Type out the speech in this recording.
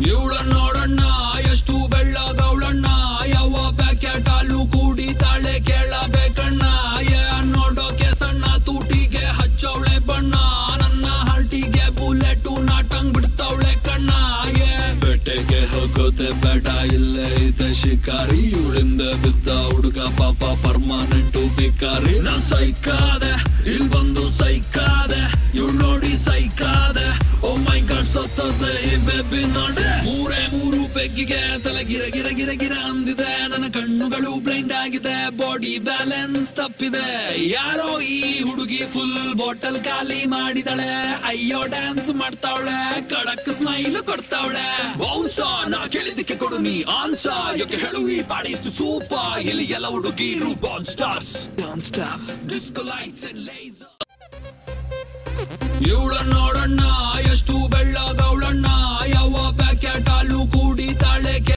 ಇವಳ ನೋಡಣ್ಣ ಎಷ್ಟು ಬೆಳ್ಳಗವಳಣ್ಣ ಯಾವ ಪ್ಯಾಕೆಟ್ ಹಾಲು ಕುಡಿತಾಳೆ ಕೇಳಬೇಕಣ್ಣ ಏ ನೋಡೋಕೆ ಸಣ್ಣ ತೂಟಿಗೆ ಹಚ್ಚವಳೆ ಬಣ್ಣ ನನ್ನ ಹರ್ಟಿಗೆ ಬುಲೆಟ್ ನಾಟಂಗ್ ಬಿಡ್ತಾವಳೆ ಕಣ್ಣ ಏ ಬೆಟ್ಟೆಗೆ ಹೋಗೋದೆ ಬೇಡ ಇಲ್ಲೇ ಇದೆ ಶಿಕಾರಿ ಇವಳಿಂದ ಬಿದ್ದ ಹುಡುಗ ಪಾಪ ಪರ್ಮನೆಂಟು ಭಿಕಾರಿ ನಾ ಸೈಕಾದೆ ಇಲ್ ಬಂದು ಸೈಕಾದೆ ಇವಳು ನೋಡಿ ಸೈಕಾದೆ ಓ ಮೈ ಗಾಡ್ ಸತ್ತದೆ ಈ ಬೇಬಿ ನೋಡೆ ಮೂರೇ ಮೂರು ಬೆಗ್ಗಿಗೆ ತಲೆ ಗಿರ ಗಿರ ಗಿರ ಗಿರ ಅಂದಿದೆ ನನ್ನ ಕಣ್ಣುಗಳು ಬ್ಲೈಂಡ್ ಆಗಿದೆ ಬಾಡಿ ಬ್ಯಾಲೆನ್ಸ್ ತಪ್ಪಿದೆ ಯಾರೋ ಈ ಹುಡುಗಿ ಫುಲ್ ಬಾಟಲ್ ಖಾಲಿ ಮಾಡಿದಳೆ ಅಯ್ಯೋ ಡ್ಯಾನ್ಸ್ ಮಾಡ್ತಾವಳೆ ಕಡಕ್ ಸ್ಮೈಲ್ ಕೊಡ್ತಾವಳೆ ಬೌನ್ಸ ನಾ ಕೇಳಿದಕ್ಕೆ ಕೊಡು ನೀ ಆನ್ಸ ಯಾಕೆ ಹೇಳು ಈ ಬಾಡಿ ಇಷ್ಟು ಸೂಪ ಇಲ್ಲಿ ಎಲ್ಲ ಹುಡುಗಿರು ಬಾನ್ stars don't stop disco lights and laser ಇವಳ ನೋಡಣ್ಣ ಎಷ್ಟು ಬೆಳ್ಳಗ